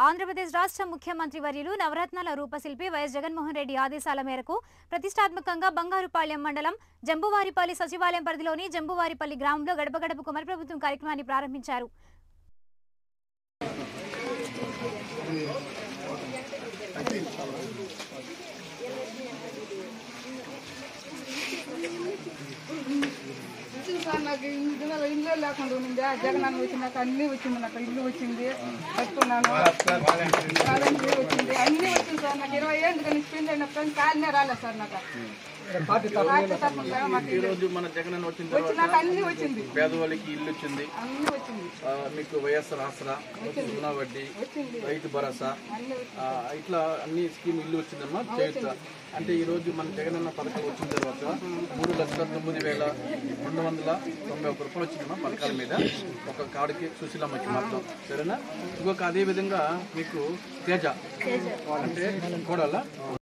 ఆంధ్రప్రదేశ్ రాష్ట్ర ముఖ్యమంత్రి వర్యులు నవరత్నాల రూపశిల్పి వైఎస్ జగన్మోహన్ రెడ్డి ఆదేశాల మేరకు ప్రతిష్టాత్మకంగా బంగారుపాళ్యం మండలం జంబువారిపల్లి సచివాలయం పరిధిలోని జంబువారిపల్లి గ్రామంలో గడప గడపకు మన ప్రభుత్వం కార్యక్రమాన్ని ప్రారంభించారు వచ్చింది సార్ నాకు ఇందులో ఇల్లు లేకుండా ఉంది జగనన్న వచ్చినాక అన్ని వచ్చింది నాకు ఇల్లు వచ్చింది కట్టుకున్నాను కాలనీ వచ్చింది అన్ని వచ్చింది సార్ నాకు ఇరవై ఏళ్ళు కానీ స్పెండ్ అయినప్పుడు కాలనే రాలేదు సార్ నాకు పార్టీ తరఫున మాకు ఈ రోజు మన జగన్ అన్న వచ్చిన తర్వాత వచ్చినాక అన్ని వచ్చింది పేదవాళ్ళకి ఇల్లు వచ్చింది అన్ని వచ్చింది ఆ, మీకు వైఎస్ఆర్ ఆసరా సున్నా వడ్డీ వచ్చింది రైతు భరోసా అన్ని ఆ, ఇట్లా అన్ని స్కీమ్ ఇల్లు వచ్చిందమ్మా చేయొచ్చా అంటే ఈ రోజు మన జగన్ అన్న పథకం వచ్చిన తర్వాత మూడు లక్షల తొమ్మిది వేల రెండు వందల తొంభై ఒక్క రూపాయలు వచ్చిందమ్మా పథకాల మీద ఒక కార్డుకి సుశీలమ్మకి మొత్తం సరేనా ఇంకొక అదే విధంగా మీకు తేజ అంటే కోడల